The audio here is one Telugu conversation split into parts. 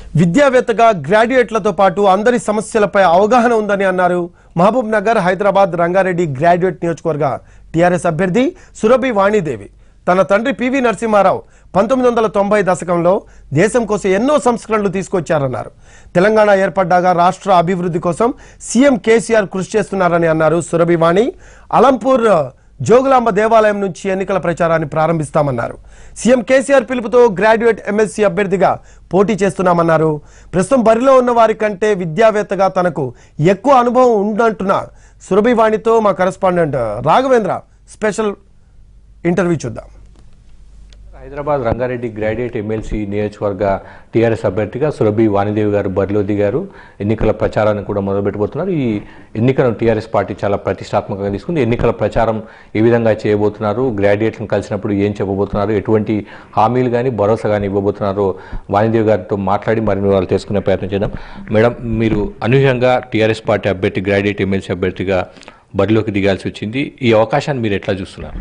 విద్యావేత్తగా గ్రాడ్యుయేట్లతో పాటు అందరి సమస్యలపై అవగాహన ఉందని అన్నారు మహబూబ్ నగర్ హైదరాబాద్ రంగారెడ్డి గ్రాడ్యుయేట్ నియోజకవర్గ టీఆర్ఎస్ అభ్యర్థి సురభి వాణిదేవి తన తండ్రి పివి నరసింహారావు పంతొమ్మిది వందల తొంభై దశకంలో దేశం కోసం ఎన్నో సంస్కరణలు తీసుకొచ్చారన్నారు తెలంగాణ ఏర్పడ్డాక రాష్ట్ర అభివృద్ధి కోసం సీఎం కేసీఆర్ కృషి చేస్తున్నారని అన్నారు సురభి వాణి అలంపూర్ జోగులాంబ దేవాలయం నుంచి ఎన్నికల ప్రచారాన్ని ప్రారంభిస్తామన్నారు సీఎం కేసీఆర్ పిలుపుతో గ్రాడ్యుయేట్ ఎమ్మెల్సీ అభ్యర్థిగా పోటీ చేస్తున్నామన్నారు ప్రస్తుతం బరిలో ఉన్న వారి కంటే విద్యావేత్తగా తనకు ఎక్కువ అనుభవం ఉందంటున్న సురభివాణితో మా కరెస్పాండెంట్ రాఘవేంద్ర స్పెషల్ ఇంటర్వ్యూ చూద్దాం హైదరాబాద్ రంగారెడ్డి గ్రాడ్యుయేట్ ఎమ్మెల్సీ నియోజకవర్గ టీఆర్ఎస్ అభ్యర్థిగా సురభి వాణిదేవి గారు బరిలో దిగారు ఎన్నికల ప్రచారాన్ని కూడా మొదలుపెట్టబోతున్నారు ఈ ఎన్నికలను టీఆర్ఎస్ పార్టీ చాలా ప్రతిష్టాత్మకంగా తీసుకుంది ఎన్నికల ప్రచారం ఏ విధంగా చేయబోతున్నారు గ్రాడ్యుయేట్లను కలిసినప్పుడు ఏం చెప్పబోతున్నారు ఎటువంటి హామీలు కానీ భరోసా కానీ ఇవ్వబోతున్నారో వాణిదేవి గారితో మాట్లాడి మరిన్ని వివరాలు తెలుసుకునే ప్రయత్నం చేద్దాం మేడం మీరు అనూహ్యంగా టీఆర్ఎస్ పార్టీ అభ్యర్థి గ్రాడ్యుయేట్ ఎమ్మెల్సీ అభ్యర్థిగా బరిలోకి దిగాల్సి వచ్చింది ఈ అవకాశాన్ని మీరు ఎట్లా చూస్తున్నారు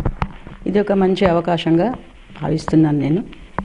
ఇది ఒక మంచి అవకాశంగా భావిస్తున్నాను నేను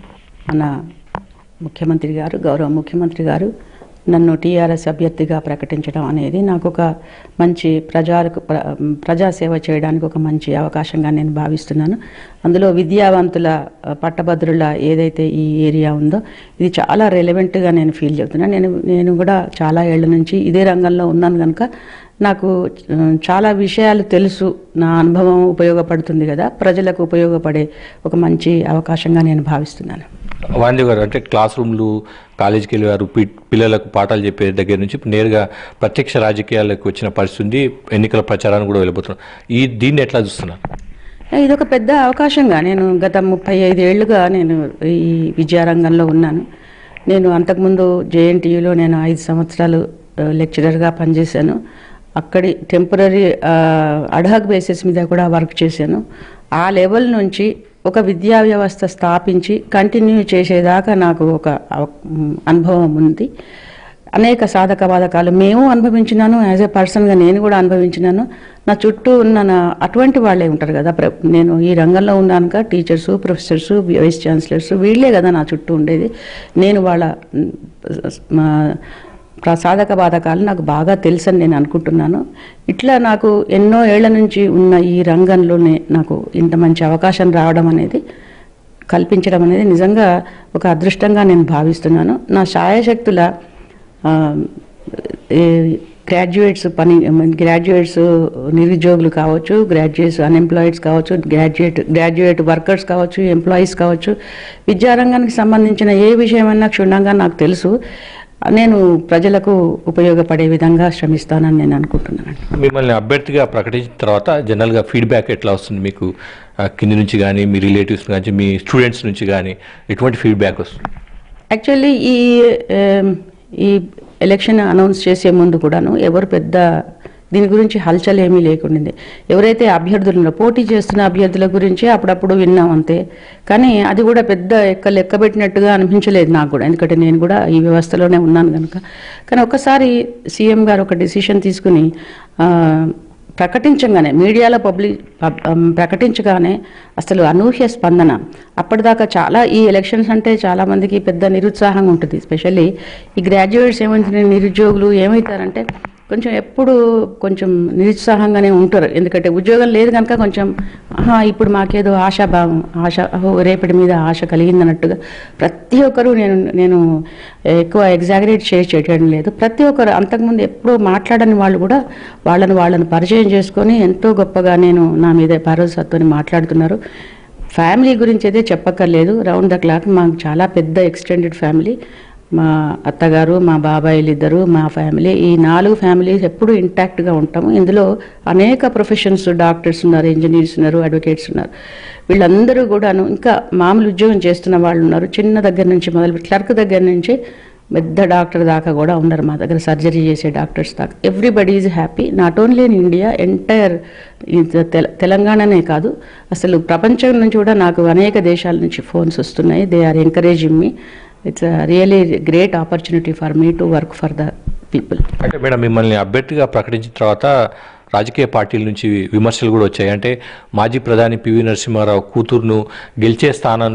మన ముఖ్యమంత్రి గారు గౌరవ ముఖ్యమంత్రి గారు నన్ను టీఆర్ఎస్ అభ్యర్థిగా ప్రకటించడం అనేది నాకు ఒక మంచి ప్రజలకు ప్ర- ప్రజాసేవ చేయడానికి ఒక మంచి అవకాశంగా నేను భావిస్తున్నాను అందులో విద్యావంతుల ఆ, పట్టభద్రుల ఏదైతే ఈ ఏరియా ఉందో ఇది చాలా రెలవెంట్గా నేను ఫీల్ చేస్తున్నాను నేను నేను కూడా చాలా ఏళ్ల నుంచి ఇదే రంగంలో ఉన్నాను కనుక నాకు ఆ, చాలా విషయాలు తెలుసు నా అనుభవం ఉపయోగపడుతుంది కదా ప్రజలకు ఉపయోగపడే ఒక మంచి అవకాశంగా నేను భావిస్తున్నాను వాణిదేవ్ గారు అంటే క్లాస్ రూమ్లు కాలేజీకి వెళ్ళేవారు పి- పిల్లలకు పాఠాలు చెప్పే దగ్గర నుంచి ఇప్పుడు నేరుగా ప్రత్యక్ష రాజకీయాలకు వచ్చిన పరిస్థితి ఉంది ఎన్నికల ప్రచారాన్ని కూడా వెళ్ళిపోతున్నారు ఈ దీన్ని ఎట్లా చూస్తున్నారు ఇది ఒక పెద్ద అవకాశంగా నేను గత ముప్పై ఐదు ఏళ్లుగా నేను ఈ విద్యారంగంలో ఉన్నాను నేను అంతకుముందు జేఎన్టీయూలో నేను ఐదు సంవత్సరాలు ఆ, లెక్చరర్గా పనిచేశాను అక్కడి టెంపరీ అడ్హాక్ బేసిస్ మీద కూడా వర్క్ చేశాను ఆ లెవెల్ నుంచి ఒక విద్యా వ్యవస్థ స్థాపించి కంటిన్యూ చేసేదాకా నాకు ఒక అవ- మ్, అనుభవం ఉంది అనేక సాధక బాధకాలు మేము అనుభవించినాను యాజ్ ఏ పర్సన్గా నేను కూడా అనుభవించినాను నా చుట్టూ ఉన్న నా అటువంటి వాళ్ళే ఉంటారు కదా ప్ర- నేను ఈ రంగంలో ఉన్నానుక టీచర్స్ ప్రొఫెసర్స్ వైస్ ఛాన్సలర్స్ వీళ్ళే కదా నా చుట్టూ ఉండేది నేను వాళ్ళ మ్, మా ప్ర- సాధక బాధకాలు నాకు బాగా తెలుసని నేను అనుకుంటున్నాను ఇట్లా నాకు ఎన్నో ఏళ్ల నుంచి ఉన్న ఈ రంగంలోనే నాకు ఇంత మంచి అవకాశం రావడం అనేది కల్పించడం అనేది నిజంగా ఒక అదృష్టంగా నేను భావిస్తున్నాను నా శాయశక్తుల ఆ, ఏ, గ్రాడ్యుయేట్స్ పని గ్రాడ్యుయేట్స్ నిరుద్యోగులు కావచ్చు గ్రాడ్యుయేట్స్ అన్ఎంప్లాయిడ్స్ కావచ్చు గ్రాడ్యుయేట్ గ్రాడ్యుయేట్ వర్కర్స్ కావచ్చు ఎంప్లాయీస్ కావచ్చు విద్యారంగానికి సంబంధించిన ఏ విషయమైనా క్షుణ్ణంగా నాకు తెలుసు నేను ప్రజలకు ఉపయోగపడే విధంగా శ్రమిస్తానని నేను అనుకుంటున్నాను మిమ్మల్ని అభ్యర్థిగా ప్రకటించిన తర్వాత జనరల్గా ఫీడ్బ్యాక్ ఎట్లా వస్తుంది మీకు ఆ, కింది నుంచి కానీ మీ రిలేటివ్స్ కానీ మీ స్టూడెంట్స్ నుంచి కానీ ఎటువంటి ఫీడ్బ్యాక్ వస్తుంది యాక్చువల్లీ ఈ ఏం, ఈ ఎలక్షన్ అనౌన్స్ చేసే ముందు కూడాను ఎవరు పెద్ద దీని గురించి హల్చల్ ఏమీ లేకుండింది ఎవరైతే అభ్యర్థులు ఉన్నారో పోటీ చేస్తున్న అభ్యర్థుల గురించి అప్పుడప్పుడు విన్నాం అంతే కానీ అది కూడా పెద్ద ఎక్క లెక్క పెట్టినట్టుగా అనిపించలేదు నాకు కూడా ఎందుకంటే నేను కూడా ఈ వ్యవస్థలోనే ఉన్నాను కనుక కానీ ఒక్కసారి సీఎం గారు ఒక డెసిషన్ తీసుకుని ఆ, ప్రకటించగానే మీడియాలో పబ్లిక్ పబ్- అమ్, ప్రకటించగానే అసలు అనూహ్య స్పందన అప్పటిదాకా చాలా ఈ ఎలక్షన్స్ అంటే చాలా మందికి పెద్ద నిరుత్సాహంగా ఉంటుంది స్పెషల్లీ ఈ గ్రాడ్యుయేట్స్ ఏమైతే నిరుద్యోగులు ఏమవుతారంటే కొంచెం ఎప్పుడు కొంచెం నిరుత్సాహంగానే ఉంటారు ఎందుకంటే ఉద్యోగం లేదు కనుక కొంచెం ఆహా ఇప్పుడు మాకేదో ఆశాభావం ఆశ అహో రేపటి మీద ఆశ కలిగిందన్నట్టుగా ప్రతి ఒక్కరూ నేను నేను ఎక్కువ ఎగ్జాగరేట్ చేసి చేయడం లేదు ప్రతి ఒక్కరు అంతకుముందు ఎప్పుడూ మాట్లాడని వాళ్ళు కూడా వాళ్ళని వాళ్ళని పరిచయం చేసుకొని ఎంతో గొప్పగా నేను నా మీద భరోసాతో మాట్లాడుతున్నారు ఫ్యామిలీ గురించి అయితే చెప్పక్కర్లేదు రౌండ్ ద క్లాక్ మాకు చాలా పెద్ద ఎక్స్టెండెడ్ ఫ్యామిలీ మా అత్తగారు మా బాబాయిలు ఇద్దరు మా ఫ్యామిలీ ఈ నాలుగు ఫ్యామిలీస్ ఎప్పుడూ ఇంటాక్ట్గా ఉంటాము ఇందులో అనేక ప్రొఫెషన్స్ డాక్టర్స్ ఉన్నారు ఇంజనీర్స్ ఉన్నారు అడ్వకేట్స్ ఉన్నారు వీళ్ళందరూ కూడాను ఇంకా మామూలు ఉద్యోగం చేస్తున్న వాళ్ళు ఉన్నారు చిన్న దగ్గర నుంచి మొదలు క్లర్క్ దగ్గర నుంచి పెద్ద డాక్టర్ దాకా కూడా ఉన్నారు మా దగ్గర సర్జరీ చేసే డాక్టర్స్ దాకా everybody is happy not only in India entire తెలంగాణనే కాదు అసలు ప్రపంచం నుంచి కూడా నాకు అనేక దేశాల నుంచి ఫోన్స్ వస్తున్నాయి they are encouraging me it's really great opportunity for me to work for the people అంటే మేడం మిమ్మల్ని అభ్యర్థిగా ప్రకటించిన తర్వాత రాజకీయ పార్టీల నుంచి విమర్శలు కూడా వచ్చాయి అంటే మాజీ ప్రధాని పివి నరసింహారావు కూతురును గెలిచే స్థానంలో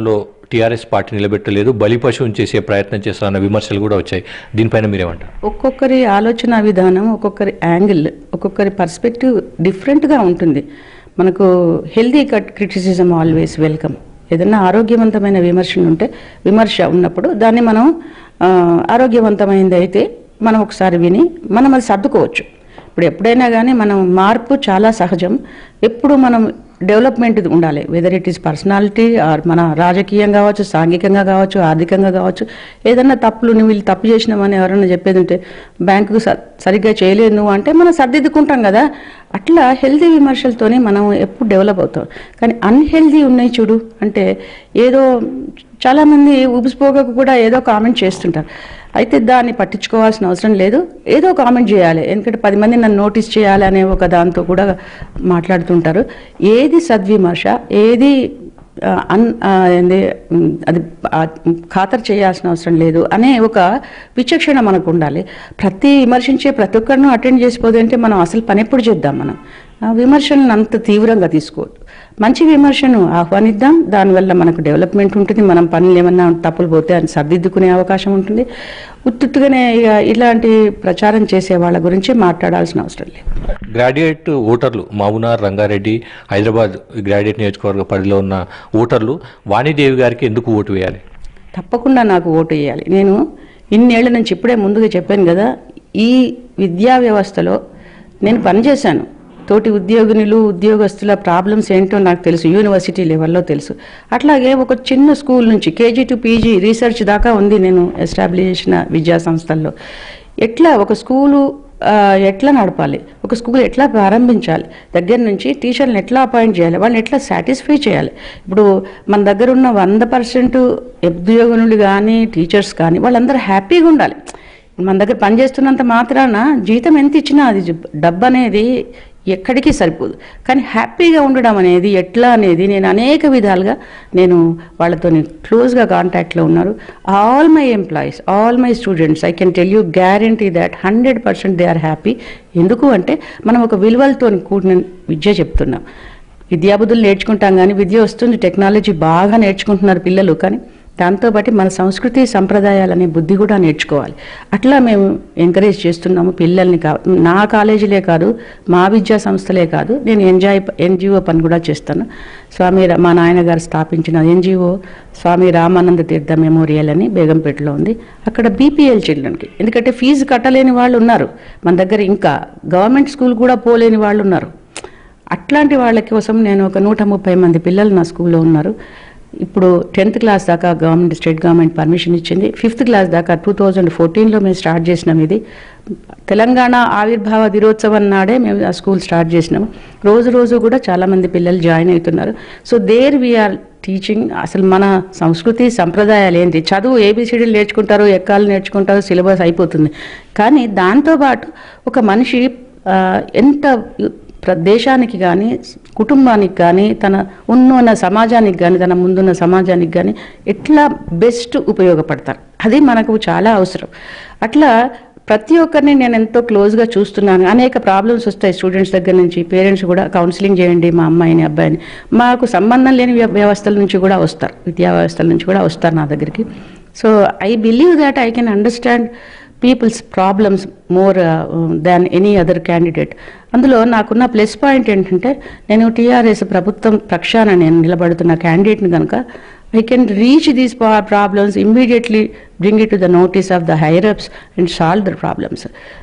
టీఆర్ఎస్ పార్టీ నిలబెట్టలేదు బలిపశువుని చేసే ప్రయత్నం చేస్తారన్న విమర్శలు కూడా వచ్చాయి దీనిపైన మీరేమంటారు ఒక్కొక్కరి ఆలోచన విధానం ఒక్కొక్కరి యాంగిల్ ఒక్కొక్కరి పర్స్పెక్టివ్ డిఫరెంట్గా ఉంటుంది మనకు healthy cut criticism always welcome ఏదైనా ఆరోగ్యవంతమైన విమర్శ ఉంటే విమర్శ ఉన్నప్పుడు దాన్ని మనం ఆ, ఆరోగ్యవంతమైనది అయితే మనం ఒకసారి విని మనం అది సర్దుకోవచ్చు ఇప్పుడు ఎప్పుడైనా కానీ మనం మార్పు చాలా సహజం ఎప్పుడు మనం డెవలప్మెంట్ ఉండాలి whether it is personality or మన రాజకీయం కావచ్చు సాంఘికంగా కావచ్చు ఆర్థికంగా కావచ్చు ఏదన్నా తప్పులు నువ్వు వీళ్ళు తప్పు చేసినామని ఎవరైనా చెప్పేది ఉంటే బ్యాంకుకు స- సరిగ్గా చేయలేదు నువ్వు అంటే మనం సర్దిద్దుకుంటాం కదా అట్లా హెల్తీ విమర్శలతోనే మనం ఎప్పుడు డెవలప్ అవుతాం కానీ అన్హెల్దీ ఉన్నాయి చూడు అంటే ఏదో చాలామంది ఉబిసిపోగకు కూడా ఏదో కామెంట్ చేస్తుంటారు అయితే దాన్ని పట్టించుకోవాల్సిన అవసరం లేదు ఏదో కామెంట్ చేయాలి ఎందుకంటే పది మంది నన్ను నోటీస్ చేయాలి అనే ఒక దాంతో కూడా మాట్లాడుతుంటారు ఏది సద్విమర్శ ఏది ఆ, అన్ ఆ, ఏంది ఉమ్, అది ఆ, ఖాతరు చేయాల్సిన అవసరం లేదు అనే ఒక విచక్షణ మనకు ఉండాలి ప్రతి విమర్శించే ప్రతి ఒక్కరిని అటెండ్ చేసిపోదు అంటే మనం అసలు పని ఎప్పుడు చేద్దాం మనం ఆ విమర్శలను అంత తీవ్రంగా తీసుకోవద్దు మంచి విమర్శను ఆహ్వానిద్దాం దానివల్ల మనకు డెవలప్మెంట్ ఉంటుంది మనం పనులు ఏమన్నా తప్పులు పోతే అని సర్దిద్దుకునే అవకాశం ఉంటుంది ఉత్తుత్తుగానే ఇక ఇలాంటి ప్రచారం చేసే వాళ్ళ గురించి మాట్లాడాల్సిన అవసరం లేదు గ్రాడ్యుయేట్ ఓటర్లు మౌనార్ రంగారెడ్డి హైదరాబాద్ గ్రాడ్యుయేట్ నియోజకవర్గ పరిధిలో ఉన్న ఓటర్లు వాణిదేవి గారికి ఎందుకు ఓటు వేయాలి తప్పకుండా నాకు ఓటు వేయాలి నేను ఇన్నేళ్ల నుంచి ఇప్పుడే ముందుగా చెప్పాను కదా ఈ విద్యా వ్యవస్థలో నేను పనిచేశాను తోటి ఉద్యోగినులు ఉద్యోగస్తుల ప్రాబ్లమ్స్ ఏంటో నాకు తెలుసు యూనివర్సిటీ లెవెల్లో తెలుసు అట్లాగే ఒక చిన్న స్కూల్ నుంచి కేజీ టు పీజీ రీసెర్చ్ దాకా ఉంది నేను ఎస్టాబ్లిష్ చేసిన విద్యా సంస్థల్లో ఎట్లా ఒక స్కూలు ఆ, ఎట్లా నడపాలి ఒక స్కూల్ ఎట్లా ప్రారంభించాలి దగ్గర నుంచి టీచర్లను ఎట్లా అపాయింట్ చేయాలి వాళ్ళని ఎట్లా సాటిస్ఫై చేయాలి ఇప్పుడు మన దగ్గర ఉన్న వంద పర్సెంట్ ఉద్యోగులు కానీ టీచర్స్ కానీ వాళ్ళందరూ హ్యాపీగా ఉండాలి మన దగ్గర పనిచేస్తున్నంత మాత్రాన జీతం ఎంత ఇచ్చినా అది జబ్- డబ్బు అనేది ఎక్కడికి సరిపోదు కానీ హ్యాపీగా ఉండడం అనేది ఎట్లా అనేది నేను అనేక విధాలుగా నేను వాళ్ళతో క్లోజ్గా కాంటాక్ట్లో ఉన్నారు all my employees all my students I can tell you guarantee that hundred percent they are happy ఎందుకు అంటే మనం ఒక విలువలతో కూడిన విద్య చెప్తున్నాం విద్యాబుద్ధులు నేర్చుకుంటాం కానీ విద్య వస్తుంది టెక్నాలజీ బాగా నేర్చుకుంటున్నారు పిల్లలు కానీ దాంతోపాటు మన సంస్కృతి సంప్రదాయాలనే బుద్ధి కూడా నేర్చుకోవాలి అట్లా మేము ఎంకరేజ్ చేస్తున్నాము పిల్లల్ని కా నా కాలేజీలే కాదు మా విద్యా సంస్థలే కాదు నేను ఎంజాయ్ ఎన్జిఓ పని కూడా చేస్తాను స్వామి రా- మా నాయనగారు స్థాపించిన ఎన్జిఓ స్వామి రామానంద తీర్థ మెమోరియల్ అని బేగంపేటలో ఉంది అక్కడ బీపీఎల్ చిల్డ్రన్కి ఎందుకంటే ఫీజు కట్టలేని వాళ్ళు ఉన్నారు మన దగ్గర ఇంకా గవర్నమెంట్ స్కూల్ కూడా పోలేని వాళ్ళు ఉన్నారు అట్లాంటి వాళ్ళ కోసం నేను ఒక నూట ముప్పై మంది పిల్లలు నా స్కూల్లో ఉన్నారు ఇప్పుడు టెన్త్ క్లాస్ దాకా గవర్నమెంట్ స్టేట్ గవర్నమెంట్ పర్మిషన్ ఇచ్చింది ఫిఫ్త్ క్లాస్ దాకా టూ థౌజండ్ ఫోర్టీన్లో మేము స్టార్ట్ చేసినాం ఇది తెలంగాణ ఆవిర్భావ దినోత్సవం నాడే మేము ఆ స్కూల్ స్టార్ట్ చేసినాము రోజు రోజు కూడా చాలామంది పిల్లలు జాయిన్ అవుతున్నారు సో దేర్ వీఆర్ టీచింగ్ అసలు మన సంస్కృతి సంప్రదాయాలు ఏంటి చదువు ఏబిసిడీలు నేర్చుకుంటారు ఎక్కాలు నేర్చుకుంటారు సిలబస్ అయిపోతుంది కానీ దాంతోపాటు ఒక మనిషి ఆ, ఎంత ప్ర- దేశానికి కానీ కుటుంబానికి కానీ తన ఉన్న సమాజానికి కానీ తన ముందున్న సమాజానికి కానీ ఎట్లా బెస్ట్ ఉపయోగపడతారు అది మనకు చాలా అవసరం అట్లా ప్రతి ఒక్కరిని నేను ఎంతో క్లోజ్గా చూస్తున్నాను అనేక ప్రాబ్లమ్స్ వస్తాయి స్టూడెంట్స్ దగ్గర నుంచి పేరెంట్స్ కూడా కౌన్సిలింగ్ చేయండి మా అమ్మాయిని అబ్బాయిని మాకు సంబంధం లేని వ్య- వ్యవస్థల నుంచి కూడా వస్తారు విద్యా వ్యవస్థల నుంచి కూడా వస్తారు నా దగ్గరికి so I believe that I can understand people's problems more than any other candidate అందులో నాకున్న ప్లస్ పాయింట్ ఏంటంటే నేను టీఆర్ఎస్ ప్రభుత్వం పక్షాన నేను నిలబడుతున్న క్యాండిడేట్ని కనుక I can reach these problems immediately bring it to the notice of the higher ups and solve the problems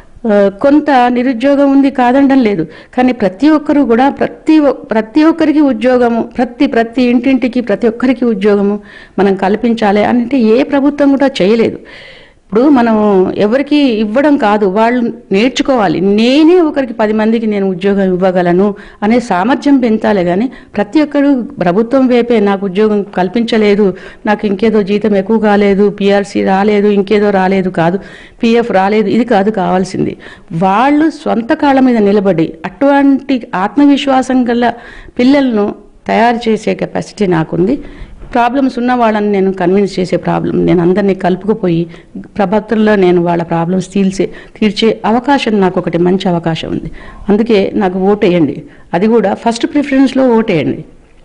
కొంత నిరుద్యోగం ఉంది కాదనడం లేదు కానీ ప్రతి ఒక్కరు కూడా ప్రతి ఒ- ప్రతి ఒక్కరికి ఉద్యోగము ప్రతి ప్రతి ఇంటింటికి ప్రతి ఒక్కరికి ఉద్యోగము మనం కల్పించాలి అంటే ఏ ప్రభుత్వం కూడా చేయలేదు ఇప్పుడు మనం ఎవరికి ఇవ్వడం కాదు వాళ్ళు నేర్చుకోవాలి నేనే ఒకరికి పది మందికి నేను ఉద్యోగం ఇవ్వగలను అనే సామర్థ్యం పెంచాలి కానీ ప్రతి ఒక్కరు ప్రభుత్వం వైపే నాకు ఉద్యోగం కల్పించలేదు నాకు ఇంకేదో జీతం ఎక్కువ కాలేదు పిఆర్సీ రాలేదు ఇంకేదో రాలేదు కాదు పిఎఫ్ రాలేదు ఇది కాదు కావాల్సింది వాళ్ళు సొంత కాళ్ళ మీద నిలబడి అటువంటి ఆత్మవిశ్వాసం గల పిల్లలను తయారు చేసే కెపాసిటీ నాకుంది ప్రాబ్లమ్స్ ఉన్న వాళ్ళని నేను కన్విన్స్ చేసే ప్రాబ్లం నేను అందరినీ కలుపుకుపోయి ప్రభుత్వంలో నేను వాళ్ళ ప్రాబ్లమ్స్ తీల్చే తీర్చే అవకాశం నాకు ఒకటి మంచి అవకాశం ఉంది అందుకే నాకు ఓటేయండి అది కూడా ఫస్ట్ ప్రిఫరెన్స్లో ఓటేయండి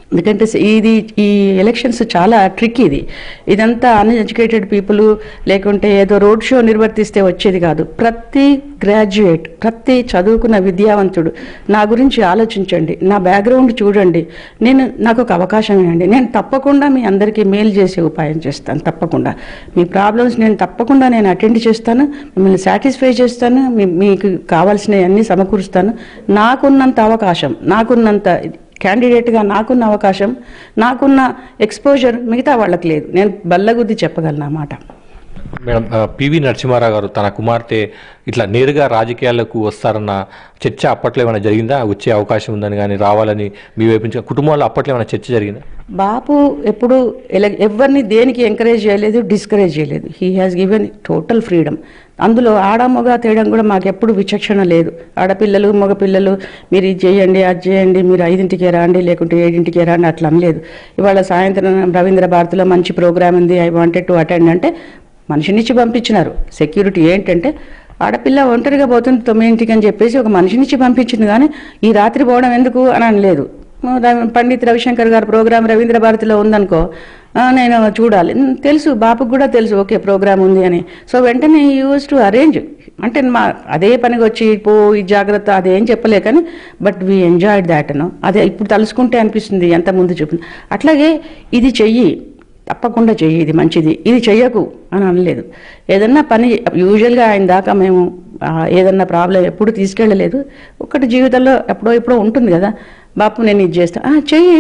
ఎందుకంటే ఇది ఈ ఎలక్షన్స్ చాలా ట్రిక్ ఇది ఇదంతా అన్ఎడ్యుకేటెడ్ పీపుల్ లేకుంటే ఏదో రోడ్ షో నిర్వర్తిస్తే వచ్చేది కాదు ప్రతి గ్రాడ్యుయేట్ ప్రతి చదువుకున్న విద్యావంతుడు నా గురించి ఆలోచించండి నా బ్యాక్గ్రౌండ్ చూడండి నేను నాకు ఒక అవకాశం ఇవ్వండి నేను తప్పకుండా మీ అందరికీ మేలు చేసే ఉపాయం చేస్తాను తప్పకుండా మీ ప్రాబ్లమ్స్ నేను తప్పకుండా నేను అటెండ్ చేస్తాను మిమ్మల్ని సాటిస్ఫై చేస్తాను మీ- మీకు కావాల్సినవి అన్నీ సమకూరుస్తాను నాకున్నంత అవకాశం నాకున్నంత క్యాండిడేట్గా నాకున్న అవకాశం నాకున్న ఎక్స్పోజర్ మిగతా వాళ్ళకి లేదు నేను బల్లగుద్ది చెప్పగలను ఆ మాట మేడం ఆ, పివి నరసింహారావు గారు తన కుమార్తె ఇట్లా నేరుగా రాజకీయాలకు వస్తారన్న చర్చ అప్పట్లో ఏమైనా జరిగిందా వచ్చే అవకాశం ఉందని కానీ రావాలని మీ వైపు నుంచి కుటుంబంలో అప్పట్లో ఏమైనా చర్చ జరిగిందా బాపు ఎప్పుడు ఎల ఎవరిని దేనికి ఎంకరేజ్ చేయలేదు డిస్కరేజ్ చేయలేదు he has given total freedom అందులో ఆడ మగ తేడం కూడా మాకు ఎప్పుడు విచక్షణ లేదు ఆడపిల్లలు మగ పిల్లలు మీరు ఇది చేయండి అది చేయండి మీరు ఐదింటికే రాండి లేకుంటే ఏడింటికే రాండి అట్లా అనలేదు ఇవాళ సాయంత్రం రవీంద్ర భారతిలో మంచి ప్రోగ్రామ్ ఉంది ఐ వాంటెడ్ టు అటెండ్ అంటే మనిషినిచ్చి పంపించినారు సెక్యూరిటీ ఏంటంటే ఆడపిల్ల ఒంటరిగా పోతుంది తొమ్మిదింటికి అని చెప్పేసి ఒక మనిషినిచ్చి పంపించింది కానీ ఈ రాత్రి పోవడం ఎందుకు అని అనలేదు రవి- పండిత్ రవిశంకర్ గారు ప్రోగ్రామ్ రవీంద్ర భారతిలో ఉందనుకో ఆ, నేను చూడాలి ఉమ్, తెలుసు బాపుకు కూడా తెలుసు ఓకే ప్రోగ్రామ్ ఉంది అని సో వెంటనే యూజ్ టు అరేంజ్ అంటే మా అదే పనికి వచ్చి పో ఈ జాగ్రత్త అదేం చెప్పలే కానీ బట్ వీ ఎంజాయిడ్ దాట్ అను అదే ఇప్పుడు తలుసుకుంటే అనిపిస్తుంది ఎంత ముందు చూపింది అట్లాగే ఇది చెయ్యి తప్పకుండా చెయ్యి ఇది మంచిది ఇది చెయ్యకు అని అనలేదు ఏదన్నా పని యూజువల్గా ఆయన దాకా మేము ఆ, ఏదన్నా ప్రాబ్లం ఎప్పుడు తీసుకెళ్ళలేదు ఒకటి జీవితంలో ఎప్పుడో ఎప్పుడో ఉంటుంది కదా బాపు నేను ఇది చేస్తా "ఆ, చెయ్యి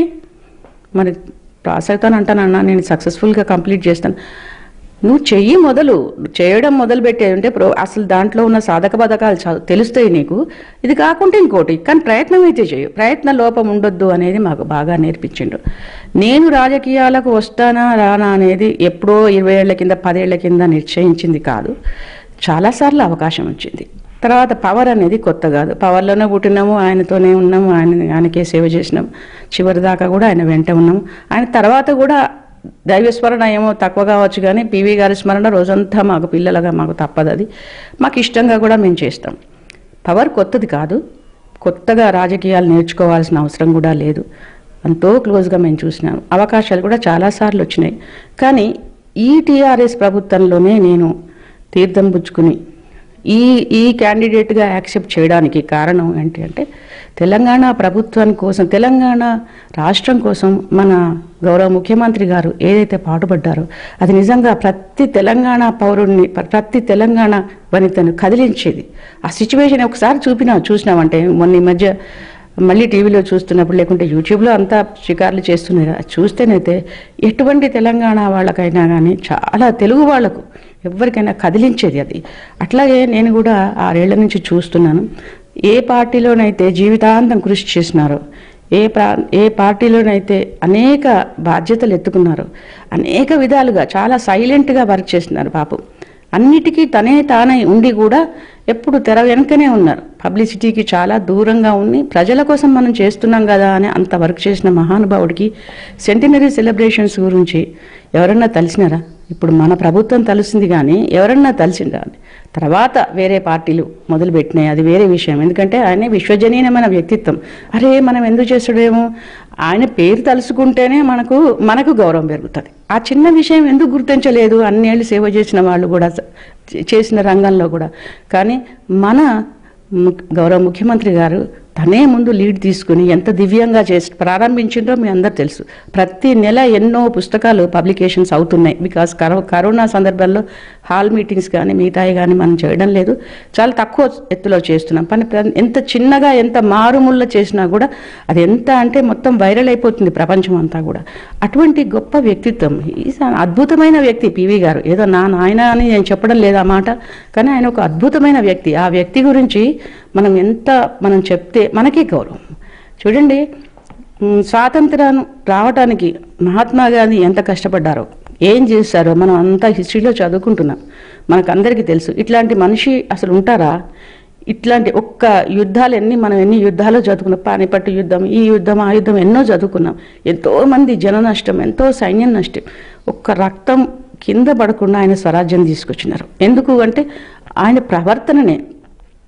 మరి పాస్ అవుతాను అంటానన్నా నేను సక్సెస్ఫుల్గా కంప్లీట్ చేస్తాను నువ్వు చెయ్యి మొదలు చేయడం మొదలు పెట్టేదంటే ప్రో అసలు దాంట్లో ఉన్న సాధక బాధకాలు చ- తెలుస్తాయి నీకు ఇది కాకుంటే ఇంకోటి కానీ ప్రయత్నం అయితే చేయు ప్రయత్న లోపం ఉండొద్దు అనేది మాకు బాగా నేర్పించిండు నేను రాజకీయాలకు వస్తానా రానా అనేది ఎప్పుడో ఇరవై ఏళ్ల కింద పదేళ్ల కింద నిశ్చయించింది కాదు చాలాసార్లు అవకాశం వచ్చింది తర్వాత పవర్ అనేది కొత్త కాదు పవర్లోనే పుట్టినాము ఆయనతోనే ఉన్నాము ఆయన ఆయనకే సేవ చేసినాం చివరి దాకా కూడా ఆయన వెంట ఉన్నాము ఆయన తర్వాత కూడా దైవ స్మరణ ఏమో తక్కువ కావచ్చు కానీ పివి గారి స్మరణ రోజంతా మాకు పిల్లలుగా మాకు తప్పదు అది మాకు ఇష్టంగా కూడా మేము చేస్తాం పవర్ కొత్తది కాదు కొత్తగా రాజకీయాలు నేర్చుకోవాల్సిన అవసరం కూడా లేదు ఎంతో క్లోజ్గా మేము చూసినాం అవకాశాలు కూడా చాలాసార్లు వచ్చినాయి కానీ ఈ టీఆర్ఎస్ ప్రభుత్వంలోనే నేను తీర్థం పుచ్చుకుని ఈ ఈ క్యాండిడేట్గా యాక్సెప్ట్ చేయడానికి కారణం ఏంటి అంటే తెలంగాణ ప్రభుత్వం కోసం తెలంగాణ రాష్ట్రం కోసం మన గౌరవ ముఖ్యమంత్రి గారు ఏదైతే పాటుపడ్డారో అది నిజంగా ప్రతి తెలంగాణ పౌరుడిని ప్ర- ప్రతి తెలంగాణ వనితను కదిలించేది ఆ సిచ్యువేషన్ ఒకసారి చూపినా చూసినామంటే మొన్న ఈ మధ్య మళ్ళీ టీవీలో చూస్తున్నప్పుడు లేకుంటే యూట్యూబ్లో అంతా షికార్లు చేస్తున్నారు అది చూస్తేనైతే ఎటువంటి తెలంగాణ వాళ్ళకైనా కానీ చాలా తెలుగు వాళ్ళకు ఎవరికైనా కదిలించేది అది అట్లాగే నేను కూడా ఆరేళ్ల నుంచి చూస్తున్నాను ఏ పార్టీలోనైతే జీవితాంతం కృషి చేసినారో ఏ ప్రా ఏ పార్టీలోనైతే అనేక బాధ్యతలు ఎత్తుకున్నారో అనేక విధాలుగా చాలా సైలెంట్గా వర్క్ చేస్తున్నారు పాపం అన్నిటికీ తనే తానై ఉండి కూడా ఎప్పుడు తెర వెనుకనే ఉన్నారు పబ్లిసిటీకి చాలా దూరంగా ఉండి ప్రజల కోసం మనం చేస్తున్నాం కదా అని అంత వర్క్ చేసిన మహానుభావుడికి సెంటినరీ సెలబ్రేషన్స్ గురించి ఎవరన్నా తెలిసినారా ఇప్పుడు మన ప్రభుత్వం తలుస్తుంది కానీ ఎవరన్నా తెలిసిందా తర్వాత వేరే పార్టీలు మొదలుపెట్టినాయి అది వేరే విషయం ఎందుకంటే ఆయన విశ్వజనీయమైన వ్యక్తిత్వం అరే మనం ఎందుకు చేస్తాడేమో ఆయన పేరు తలుసుకుంటేనే మనకు మనకు గౌరవం పెరుగుతుంది ఆ చిన్న విషయం ఎందుకు గుర్తించలేదు అన్నేళ్ళు సేవ చేసిన వాళ్ళు కూడా చే- చేసిన రంగంలో కూడా కానీ మన ము- గౌరవ ముఖ్యమంత్రి గారు తనే ముందు లీడ్ తీసుకుని ఎంత దివ్యంగా చేసి ప్రారంభించిండ్రో మీ అందరు తెలుసు ప్రతి నెల ఎన్నో పుస్తకాలు పబ్లికేషన్స్ అవుతున్నాయి బికాస్ కరో కరోనా సందర్భాల్లో హాల్ మీటింగ్స్ కానీ మిగతాయి కానీ మనం చేయడం లేదు చాలా తక్కువ ఎత్తులో చేస్తున్నాం పని ప్ర- ఎంత చిన్నగా ఎంత మారుమూల చేసినా కూడా అది ఎంత అంటే మొత్తం వైరల్ అయిపోతుంది ప్రపంచం అంతా కూడా అటువంటి గొప్ప వ్యక్తిత్వం ఈజ్ అన్ అద్భుతమైన వ్యక్తి పివి గారు ఏదో నా నాయన అని నేను చెప్పడం లేదు ఆ మాట కానీ ఆయన ఒక అద్భుతమైన వ్యక్తి ఆ వ్యక్తి గురించి మనం ఎంత మనం చెప్తే మనకే గౌరవం చూడండి మ్, స్వాతంత్రం రావటానికి మహాత్మా గాంధీ ఎంత కష్టపడ్డారో ఏం చేశారో మనం అంతా హిస్టరీలో చదువుకుంటున్నాం మనకందరికీ తెలుసు ఇట్లాంటి మనిషి అసలు ఉంటారా ఇట్లాంటి ఒక్క యుద్ధాలు ఎన్ని మనం ఎన్ని యుద్ధాలు చదువుకున్నాం పానిపట్టు యుద్ధం ఈ యుద్ధం ఆ యుద్ధం ఎన్నో చదువుకున్నాం ఎంతో మంది జన నష్టం ఎంతో సైన్యం నష్టం ఒక్క రక్తం కింద పడకుండా ఆయన స్వరాజ్యం తీసుకొచ్చినారు ఎందుకు అంటే ఆయన ప్రవర్తననే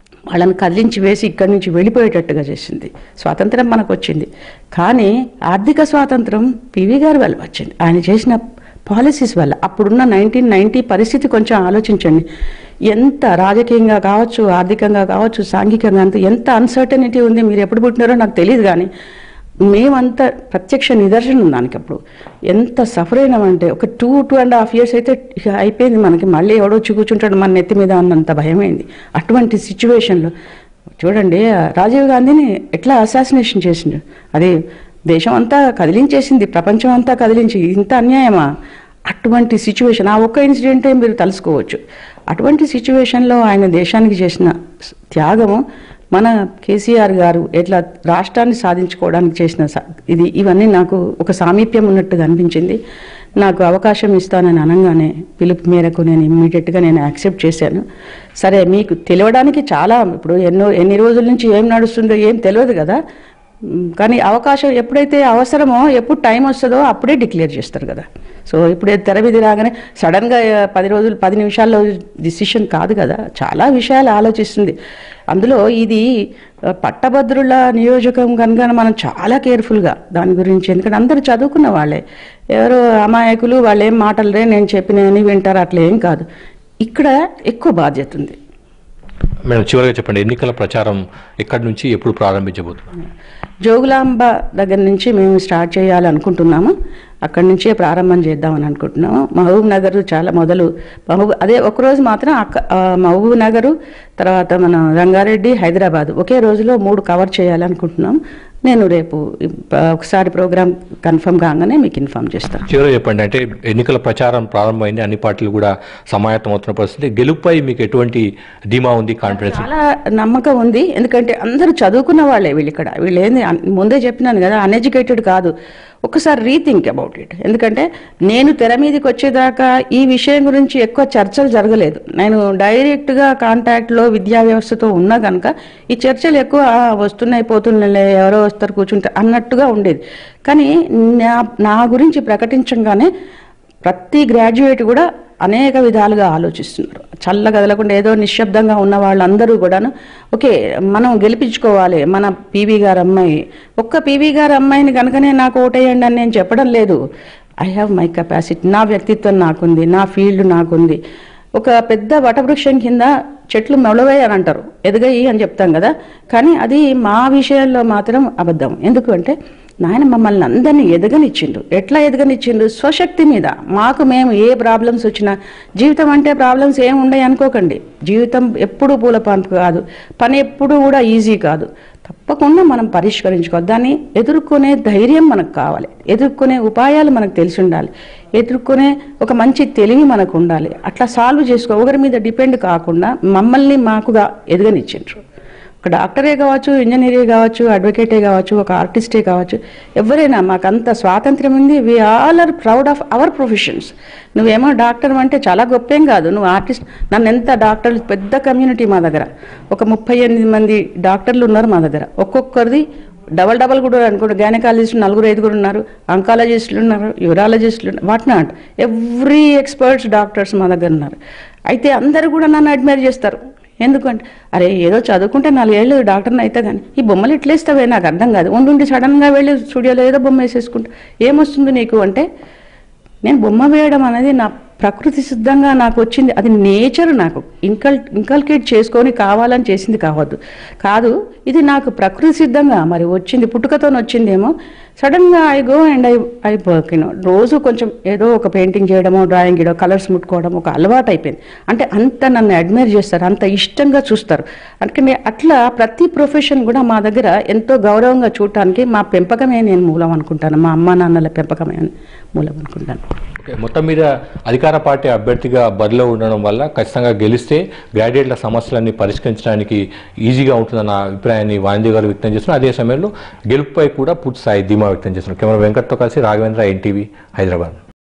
వాళ్ళని కదిలించి వేసి ఇక్కడి నుంచి వెళ్ళిపోయేటట్టుగా చేసింది స్వాతంత్రం మనకు వచ్చింది కానీ ఆర్థిక స్వాతంత్రం పివి గారి వల్ల వచ్చింది ఆయన చేసిన పాలసీస్ వల్ల అప్పుడున్న నైన్టీన్ నైన్టీ పరిస్థితి కొంచెం ఆలోచించండి ఎంత రాజకీయంగా కావచ్చు ఆర్థికంగా కావచ్చు సాంఘికంగా అంత ఎంత అన్సర్టనిటీ ఉంది మీరు ఎప్పుడు పుట్టినారో నాకు తెలియదు కానీ మేమంతా ప్రత్యక్ష నిదర్శనం దానికి అప్పుడు ఎంత సఫర్ అయినామంటే ఒక two two and half years అయితే ఇక అయిపోయింది మనకి మళ్ళీ ఎవడో వచ్చి కూర్చుంటాడు మన నెత్తి మీద అన్నంత భయమైంది అటువంటి సిచ్యువేషన్లో చూడండి ఆ రాజీవ్ గాంధీని ఎట్లా అసాసినేషన్ చేసిండు అది దేశం అంతా కదిలించేసింది ప్రపంచం అంతా కదిలించి ఇంత అన్యాయమా అటువంటి సిచ్యువేషన్ ఆ ఒక్క ఇన్సిడెంటే మీరు తలుసుకోవచ్చు అటువంటి సిచ్యువేషన్లో ఆయన దేశానికి చేసిన త్యాగము మన కేసీఆర్ గారు ఎట్లా రాష్ట్రాన్ని సాధించుకోవడానికి చేసిన స- ఇది ఇవన్నీ నాకు ఒక సామీప్యం ఉన్నట్టుగా అనిపించింది నాకు అవకాశం ఇస్తానని అనగానే పిలుపు మేరకు నేను ఇమ్మీడియట్గా నేను యాక్సెప్ట్ చేశాను సరే మీకు తెలియడానికి చాలా ఇప్పుడు ఎన్నో ఎన్ని రోజుల నుంచి ఏం నడుస్తుందో ఏం తెలియదు కదా మ్, కానీ అవకాశం ఎప్పుడైతే అవసరమో ఎప్పుడు టైం వస్తుందో అప్పుడే డిక్లేర్ చేస్తారు కదా సో ఇప్పుడు తెర మీద రాగానే సడన్గా ఆ, పది రోజులు పది నిమిషాల్లో డిసిషన్ కాదు కదా చాలా విషయాలు ఆలోచిస్తుంది అందులో ఇది ఆ, పట్టభద్రుల నియోజకం కనుక మనం చాలా కేర్ఫుల్గా దాని గురించి ఎందుకంటే అందరూ చదువుకున్న వాళ్ళే ఎవరో అమాయకులు వాళ్ళు ఏం మాటలరే నేను చెప్పినని వింటారు అట్లా ఏం కాదు ఇక్కడ ఎక్కువ బాధ్యత ఉంది మేడం చివరిగా చెప్పండి ఎన్నికల ప్రచారం ఎక్కడి నుంచి ఎప్పుడు ప్రారంభించబోతున్నారు జోగులాంబ దగ్గర నుంచి మేము స్టార్ట్ చేయాలనుకుంటున్నాము అక్కడి నుంచే ప్రారంభం చేద్దామని అనుకుంటున్నాము మహబూబ్ నగర్ చాలా మొదలు మహబూబ్ అదే ఒకరోజు మాత్రం అక్క ఆ, మహబూబ్ నగరు తర్వాత మన రంగారెడ్డి హైదరాబాద్ ఒకే రోజులో మూడు కవర్ చేయాలనుకుంటున్నాం నేను రేపు ఇప్ప- ఒకసారి ప్రోగ్రామ్ కన్ఫర్మ్ కాగానే మీకు ఇన్ఫామ్ చేస్తాను చివరిగా చెప్పండి అంటే ఎన్నికల ప్రచారం ప్రారంభమైంది అన్ని పార్టీలు కూడా సమాయత్తం అవుతున్న పరిస్థితి గెలుపుపై మీకు ఎటువంటి ధీమా ఉంది కాన్ఫిడెన్స్ చాలా నమ్మకం ఉంది ఎందుకంటే అందరూ చదువుకున్న వాళ్ళే వీళ్ళు ఇక్కడ వీళ్ళు ఏంది అన్- ముందే చెప్పినాను కదా అన్ఎడ్యుకేటెడ్ కాదు ఒకసారి రీథింక్ అబౌట్ ఇట్ ఎందుకంటే నేను తెర మీదకి వచ్చేదాకా ఈ విషయం గురించి ఎక్కువ చర్చలు జరగలేదు నేను డైరెక్ట్గా కాంటాక్ట్లో విద్యా వ్యవస్థతో ఉన్నా కనుక ఈ చర్చలు ఎక్కువ "ఆ, వస్తున్నాయి పోతున్నాయి ఎవరో వస్తారు కూర్చుంటారు అన్నట్టుగా ఉండేది కానీ నా నా గురించి ప్రకటించగానే ప్రతి గ్రాడ్యుయేట్ కూడా అనేక విధాలుగా ఆలోచిస్తున్నారు చల్ల కదలకుండా ఏదో నిశ్శబ్దంగా ఉన్న వాళ్ళందరూ కూడాను ఓకే మనం గెలిపించుకోవాలి మన పీవీ గారు అమ్మాయి ఒక్క పీవీ గారు అమ్మాయిని కనుకనే నాకు ఓటేయండి అని నేను చెప్పడం లేదు ఐ హ్యావ్ మై కెపాసిటీ నా వ్యక్తిత్వం నాకుంది నా ఫీల్డ్ నాకుంది ఒక పెద్ద వటవృక్షం కింద చెట్లు మొలవే అని అంటారు ఎదగయి అని చెప్తాం కదా కానీ అది మా విషయంలో మాత్రం అబద్ధం ఎందుకు అంటే నాయన మమ్మల్ని అందరినీ ఎదగనిచ్చిండు ఎట్లా ఎదగనిచ్చిండు స్వశక్తి మీద మాకు మేము ఏ ప్రాబ్లమ్స్ వచ్చినా జీవితం అంటే ప్రాబ్లమ్స్ ఏం ఉండయి అనుకోకండి జీవితం ఎప్పుడూ పూల పాన్పు కాదు పని ఎప్పుడూ కూడా ఈజీ కాదు తప్పకుండా మనం పరిష్కరించుకోవాలి దాన్ని ఎదుర్కొనే ధైర్యం మనకు కావాలి ఎదుర్కొనే ఉపాయాలు మనకు తెలిసి ఉండాలి ఎదుర్కొనే ఒక మంచి తెలివి మనకు ఉండాలి అట్లా సాల్వ్ చేసుకో ఒకరి మీద డిపెండ్ కాకుండా మమ్మల్ని మాకుగా ఎదగనిచ్చిండ్రు ఒక డాక్టరే కావచ్చు ఇంజనీరే కావచ్చు అడ్వకేటే కావచ్చు ఒక ఆర్టిస్టే కావచ్చు ఎవరైనా మాకు అంత స్వాతంత్రం ఉంది we all are proud of our professions నువ్వేమో డాక్టర్ అంటే చాలా గొప్పేం కాదు నువ్వు ఆర్టిస్ట్ నన్ను ఎంత డాక్టర్లు పెద్ద కమ్యూనిటీ మా దగ్గర ఒక ముప్పై ఎనిమిది మంది డాక్టర్లు ఉన్నారు మా దగ్గర ఒక్కొక్కరిది డబల్ డబల్ కూడా అనుకోండి గైనకాలజిస్ట్ నలుగురు ఐదుగురు ఉన్నారు అంకాలజిస్టులు ఉన్నారు యూరాలజిస్టులు ఉన్నారు what not every experts doctors మా దగ్గర ఉన్నారు అయితే అందరూ కూడా నన్ను అడ్మైర్ చేస్తారు ఎందుకంటే అరే ఏదో చదువుకుంటే నాలుగేళ్ళు డాక్టర్ని అయితే కానీ ఈ బొమ్మలు ఎట్లేస్తావే నాకు అర్థం కాదు ఉండుండి సడన్గా వెళ్ళి స్టూడియోలో ఏదో బొమ్మ వేసేసుకుంటా ఏమొస్తుంది నీకు అంటే నేను బొమ్మ వేయడం అనేది నా ప్రకృతి సిద్ధంగా నాకు వచ్చింది అది నేచర్ నాకు ఇంకల్ ఇంకల్కేట్ చేసుకొని కావాలని చేసింది కావద్దు కాదు ఇది నాకు ప్రకృతి సిద్ధంగా మరి వచ్చింది పుట్టుకతో వచ్చిందేమో సడన్గా I go and I I work you know రోజు కొంచెం ఏదో ఒక పెయింటింగ్ చేయడమో డ్రాయింగ్ చేయడం కలర్స్ ముట్టుకోవడం ఒక అలవాటు అయిపోయింది అంటే అంత నన్ను అడ్మైర్ చేస్తారు అంత ఇష్టంగా చూస్తారు అందుకని అట్లా ప్రతి ప్రొఫెషన్ కూడా మా దగ్గర ఎంతో గౌరవంగా చూడటానికి మా పెంపకమే నేను మూలం అనుకుంటాను మా అమ్మా నాన్నల పెంపకమే మూలం అనుకుంటాను ఓకే, మొత్తం మీద అధికార పార్టీ అభ్యర్థిగా బరిలో ఉండడం వల్ల ఖచ్చితంగా గెలిస్తే గ్రాడ్యుయేట్ల సమస్యలన్నీ పరిష్కరించడానికి ఈజీగా ఉంటుందన్న అభిప్రాయాన్ని వాణిజ్య గారు వ్యక్తం చేస్తున్నారు అదే సమయంలో గెలుపుపై కూడా పూర్తి స్థాయి ధీమా వ్యక్తం చేస్తున్నారు కెమెరా వెంకట్తో కలిసి రాఘవేంద్ర ఎన్టీవీ హైదరాబాద్